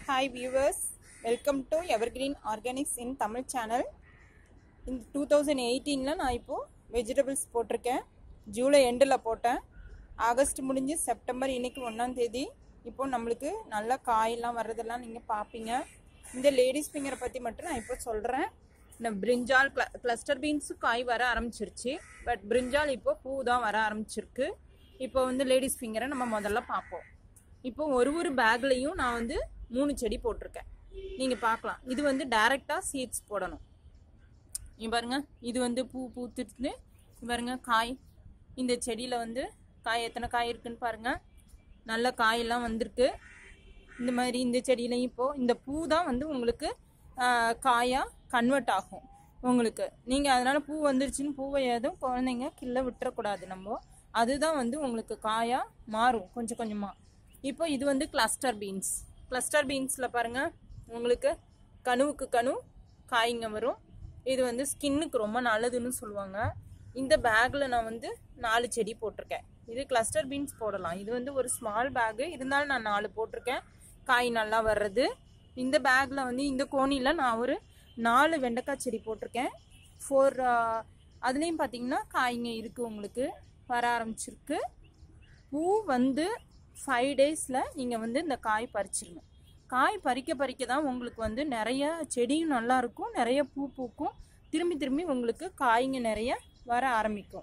hi viewers welcome to evergreen organics in Tamil channel இந்த two thousand எயிட்டீனில் நான் இப்போது வெஜிடபிள்ஸ் போட்டிருக்கேன் ஜூலை எண்டில் போட்டேன் ஆகஸ்ட் முடிஞ்சு செப்டம்பர் இன்னைக்கு ஒன்றாம் தேதி இப்போ நம்மளுக்கு நல்ல காயெல்லாம் வர்றதெல்லாம் நீங்கள் பார்ப்பீங்க இந்த லேடிஸ் ஃபிங்கரை பற்றி மட்டும் நான் இப்போ சொல்கிறேன் இந்த பிரிஞ்சால் கிள கிளஸ்டர் பீன்ஸும் காய் வர ஆரம்பிச்சிருச்சு பட் பிரிஞ்சால் இப்போ பூ தான் வர ஆரம்பிச்சிருக்கு இப்போ வந்து லேடிஸ் ஃபிங்கரை நம்ம முதல்ல பார்ப்போம் இப்போ ஒரு ஒரு பேக்லேயும் நான் வந்து மூணு செடி போட்டிருக்கேன் நீங்கள் பார்க்கலாம் இது வந்து டைரெக்டாக சீட்ஸ் போடணும் இங்க பாருங்க இது வந்து பூ பூத்துட்டு இங்க பாருங்க காய் இந்த செடியில் வந்து காய் எத்தனை காய் இருக்குன்னு பாருங்க நல்ல காயெல்லாம் வந்திருக்கு இந்த மாதிரி இந்த செடியிலையும் இப்போது இந்த பூ தான் வந்து உங்களுக்கு ஆஹ், காயா கன்வெர்ட் ஆகும் உங்களுக்கு நீங்கள் அதனால் பூ வந்துருச்சுன்னு பூவை எதுவும் குழந்தைங்க கிள்ள விட்டுறக்கூடாது நம்ம அதுதான் வந்து உங்களுக்கு காயா மாறும் கொஞ்சம் கொஞ்சமாக இப்போ இது வந்து கிளஸ்டர் பீன்ஸ் கிளஸ்டர் பீன்ஸில் பாருங்கள் உங்களுக்கு கணுவுக்கு கணு காய்ங்க வரும் இது வந்து ஸ்கின்னுக்கு ரொம்ப நல்லதுன்னு சொல்லுவாங்க இந்த பேக்கில் நான் வந்து நாலு செடி போட்டிருக்கேன் இது கிளஸ்டர் பீன்ஸ் போடலாம் இது வந்து ஒரு ஸ்மால் பேக்கு இருந்தாலும் நான் நாலு போட்டிருக்கேன் காய் நல்லா வர்றது இந்த பேக்கில் வந்து இந்த கோணியில் நான் ஒரு நாலு வெண்டைக்காய் செடி போட்டிருக்கேன் ஃபோர் அதுலேயும் பார்த்தீங்கன்னா காய்ங்க இருக்குது உங்களுக்கு வர ஆரம்பிச்சிருக்கு பூ வந்து ஃபைவ் டேஸில் நீங்கள் வந்து இந்த காய் பறிச்சிடணும் காய் பறிக்க பறிக்க தான் உங்களுக்கு வந்து நிறைய செடியும் நல்லா இருக்கும் நிறைய பூ பூக்கும் திரும்பி திரும்பி உங்களுக்கு காய்ங்க நிறைய வர ஆரம்பிக்கும்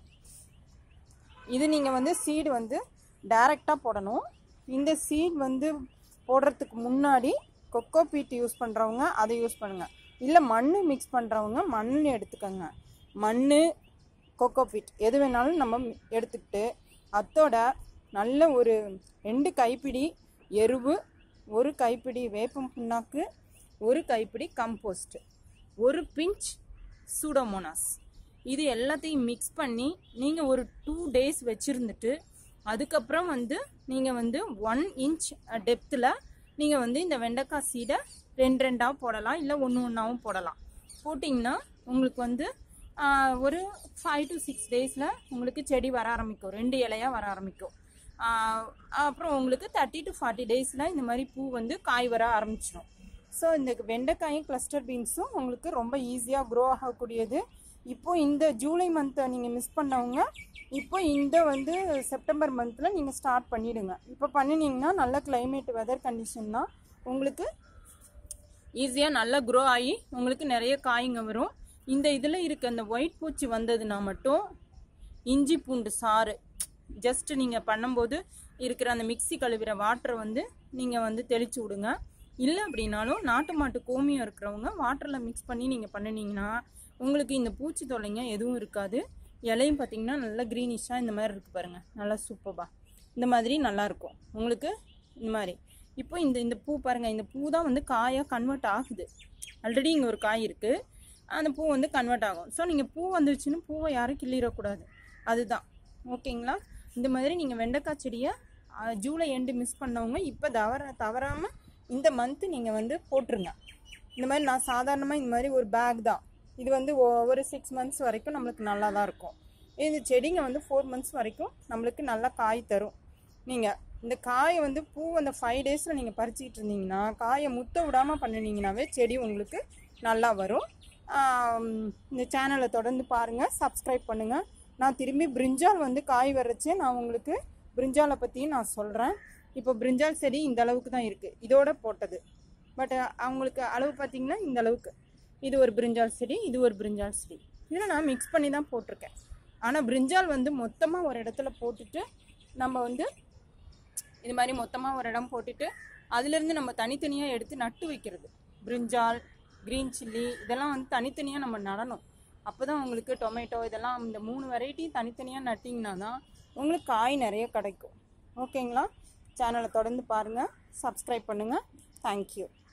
இது நீங்கள் வந்து சீடு வந்து டைரெக்டாக போடணும் இந்த சீட் வந்து போடுறதுக்கு முன்னாடி கொக்கோ பீட் யூஸ் பண்ணுறவங்க அதை யூஸ் பண்ணுங்கள் இல்லை மண் மிக்ஸ் பண்ணுறவங்க மண் எடுத்துக்கோங்க மண் கொக்கோ பீட் எது வேணாலும் நம்ம எடுத்துக்கிட்டு அத்தோட நல்ல ஒரு ரெண்டு கைப்பிடி எருவு ஒரு கைப்பிடி வேப்பம் புண்ணாக்கு ஒரு கைப்பிடி கம்போஸ்ட் ஒரு பிஞ்ச் சூடோமோனாஸ் இது எல்லாத்தையும் மிக்ஸ் பண்ணி நீங்கள் ஒரு டூ டேஸ் வச்சுருந்துட்டு அதுக்கப்புறம் வந்து நீங்கள் வந்து ஒன் இன்ச் டெப்த்தில் நீங்கள் வந்து இந்த வெண்டைக்காய் சீடை ரெண்டு ரெண்டாக போடலாம் இல்லை ஒன்று ஒன்றாவும் போடலாம் போட்டிங்கன்னா உங்களுக்கு வந்து ஆஹ், ஒரு ஃபைவ் டு சிக்ஸ் டேஸில் உங்களுக்கு செடி வர ஆரம்பிக்கும் ரெண்டு இலையாக வர ஆரம்பிக்கும் ஆஹ், அப்புறம் உங்களுக்கு தேர்ட்டி டு ஃபார்ட்டி டேஸில் இந்த மாதிரி பூ வந்து காய் வர ஆரம்பிச்சிடும் ஸோ இந்த வெண்டைக்காயும் கிளஸ்டர் பீன்ஸும் உங்களுக்கு ரொம்ப ஈஸியாக க்ரோ ஆகக்கூடியது இப்போ இந்த ஜூலை மந்த்தை நீங்கள் மிஸ் பண்ணவங்க இப்போ இந்த வந்து செப்டம்பர் மந்தில் நீங்கள் ஸ்டார்ட் பண்ணிடுங்க இப்போ பண்ணினீங்கன்னா நல்ல climate வெதர் கண்டிஷன் தான் உங்களுக்கு ஈஸியாக நல்லா க்ரோ ஆகி உங்களுக்கு நிறைய காய்ங்க வரும் இந்த இதில் இருக்க அந்த ஒயிட் பூச்சி வந்ததுன்னா மட்டும் இஞ்சி பூண்டு சாறு ஜஸ்ட் நீங்கள் பண்ணும்போது இருக்கிற அந்த மிக்ஸி கழுவுற வாட்டரை வந்து நீங்கள் வந்து தெளிச்சு விடுங்க இல்லை அப்படின்னாலும் நாட்டு மாட்டு கோமியம் இருக்கிறவங்க வாட்டரில் மிக்ஸ் பண்ணி நீங்கள் பண்ணினீங்கன்னா உங்களுக்கு இந்த பூச்சி தொல்லைங்க எதுவும் இருக்காது இலையும் பார்த்தீங்கன்னா நல்லா க்ரீனிஷாக இந்த மாதிரி இருக்குது பாருங்கள் நல்லா சூப்பராக இந்த மாதிரி நல்லா இருக்கும் உங்களுக்கு இந்த மாதிரி இப்போ இந்த இந்த பூ பாருங்கள் இந்த பூ தான் வந்து காயாக கன்வெர்ட் ஆகுது ஆல்ரெடி இங்கே ஒரு காய் இருக்குது அந்த பூ வந்து கன்வெர்ட் ஆகும் ஸோ நீங்கள் பூ வந்துருச்சுன்னு பூவை யாரும் கிள்ளிடக்கூடாது அதுதான் ஓகேங்களா இந்த மாதிரி நீங்கள் வெண்டைக்காய் செடியை அஹ், ஜூலை எண்டு மிஸ் பண்ணவங்க இப்போ தவற தவறாமல் இந்த மந்த்து நீங்கள் வந்து போட்டுருங்க இந்த மாதிரி நான் சாதாரணமாக இந்த மாதிரி ஒரு பேக் தான் இது வந்து ஒ- ஒரு சிக்ஸ் மந்த்ஸ் வரைக்கும் நம்மளுக்கு நல்லா தான் இருக்கும் இந்த செடிங்க வந்து ஃபோர் மந்த்ஸ் வரைக்கும் நம்மளுக்கு நல்லா காய் தரும் நீங்கள் இந்த காயை வந்து பூ அந்த ஃபைவ் டேஸில் நீங்கள் பறிச்சிக்கிட்டு இருந்தீங்கன்னா காயை முத்த விடாமல் பண்ணினீங்கனாவே செடி உங்களுக்கு நல்லா வரும் ஆம், இந்த சேனலை தொடர்ந்து பாருங்கள் சப்ஸ்கிரைப் பண்ணுங்கள் நான் திரும்பி பிரிஞ்சால் வந்து காய் வரைச்சே நான் உங்களுக்கு பிரிஞ்சாலை பற்றியும் நான் சொல்கிறேன் இப்போ பிரிஞ்சால் செடி இந்த அளவுக்கு தான் இருக்குது இதோட போட்டது பட் அவங்களுக்கு அளவு பார்த்தீங்கன்னா இந்த அளவுக்கு இது ஒரு பிரிஞ்சால் செடி இது ஒரு பிரிஞ்சால் செடி இதில் நான் மிக்ஸ் பண்ணி தான் போட்டிருக்கேன் ஆனால் பிரிஞ்சால் வந்து மொத்தமாக ஒரு இடத்துல போட்டுட்டு நம்ம வந்து இது மாதிரி மொத்தமாக ஒரு இடம் போட்டுட்டு அதுலேருந்து நம்ம தனித்தனியாக எடுத்து நட்டு வைக்கிறது பிரிஞ்சால் க்ரீன் சில்லி இதெல்லாம் வந்து தனித்தனியாக நம்ம நடணும் அப்போ தான் உங்களுக்கு டொமேட்டோ இதெல்லாம் இந்த மூணு வெரைட்டியும் தனித்தனியாக நட்டிங்கன்னா தான் உங்களுக்கு காய் நிறைய கிடைக்கும் ஓகேங்களா சேனலை தொடர்ந்து பாருங்கள் சப்ஸ்கிரைப் பண்ணுங்கள் தேங்க்யூ